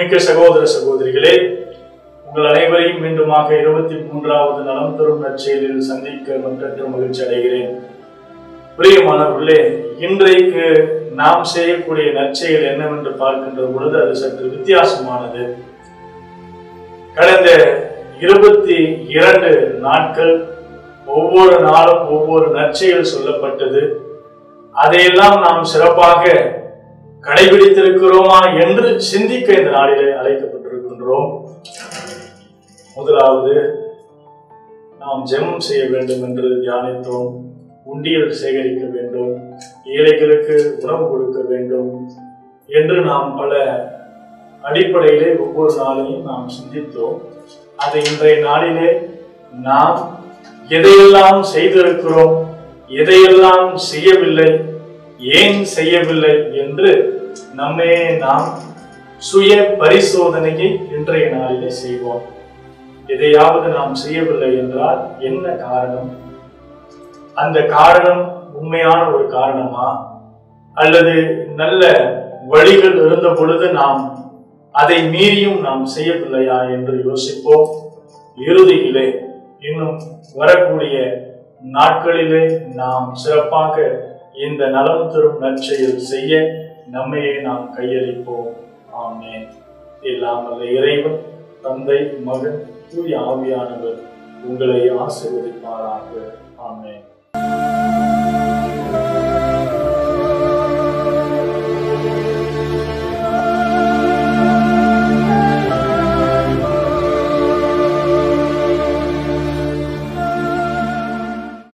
அன்புமிக்க சகோதர சகோதரிகளே உங்கள் அனைவரையும் மீண்டுமாக இருபத்தி மூன்றாவது நலம் தரும் நற்செயலில் சந்திக்க மற்றற்ற மகிழ்ச்சி அடைகிறேன் பிரியமானவர்களே இன்றைக்கு நாம் செய்யக்கூடிய நற்செயல் என்னவென்று பார்க்கின்ற பொழுது அது சற்று வித்தியாசமானது கடந்த இருபத்தி இரண்டு நாட்கள் ஒவ்வொரு நாளும் ஒவ்வொரு நற்செயல் சொல்லப்பட்டது அதையெல்லாம் நாம் சிறப்பாக கடைபிடித்திருக்கிறோமா என்று சிந்திக்க இந்த நாளிலே அழைக்கப்பட்டிருக்கின்றோம் முதலாவது நாம் ஜெபம் செய்ய வேண்டும் என்று தியானித்தோம் உண்டியல் சேகரிக்க வேண்டும் ஏழைகளுக்கு உணவு கொடுக்க வேண்டும் என்று நாம் பல அடிப்படையிலே ஒவ்வொரு நாளையும் நாம் சிந்தித்தோம் அதை இன்றைய நாளிலே நாம் எதையெல்லாம் செய்திருக்கிறோம் எதையெல்லாம் செய்யவில்லை ஏன் செய்யவில்லை என்று நம்மே நாம் சுய பரிசோதனையை இன்றைய நாளிலே செய்வோம் எதையாவது நாம் செய்யவில்லை என்றால் என்ன காரணம் அந்த காரணம் உண்மையான ஒரு காரணமா அல்லது நல்ல வழிகள் இருந்த பொழுது நாம் அதை மீறியும் நாம் செய்யவில்லையா என்று யோசிப்போம் இறுதியிலே இன்னும் வரக்கூடிய நாட்களிலே நாம் சிறப்பாக இந்த நலம் தரும் நற்செயல் செய்ய நம்மையே நாம் கையளிப்போம் ஆமேன் எல்லாம் அல்ல இறைவன் தந்தை மகன் தூய ஆவியானவர் உங்களை ஆசீர்வதிப்பாராக ஆமேன்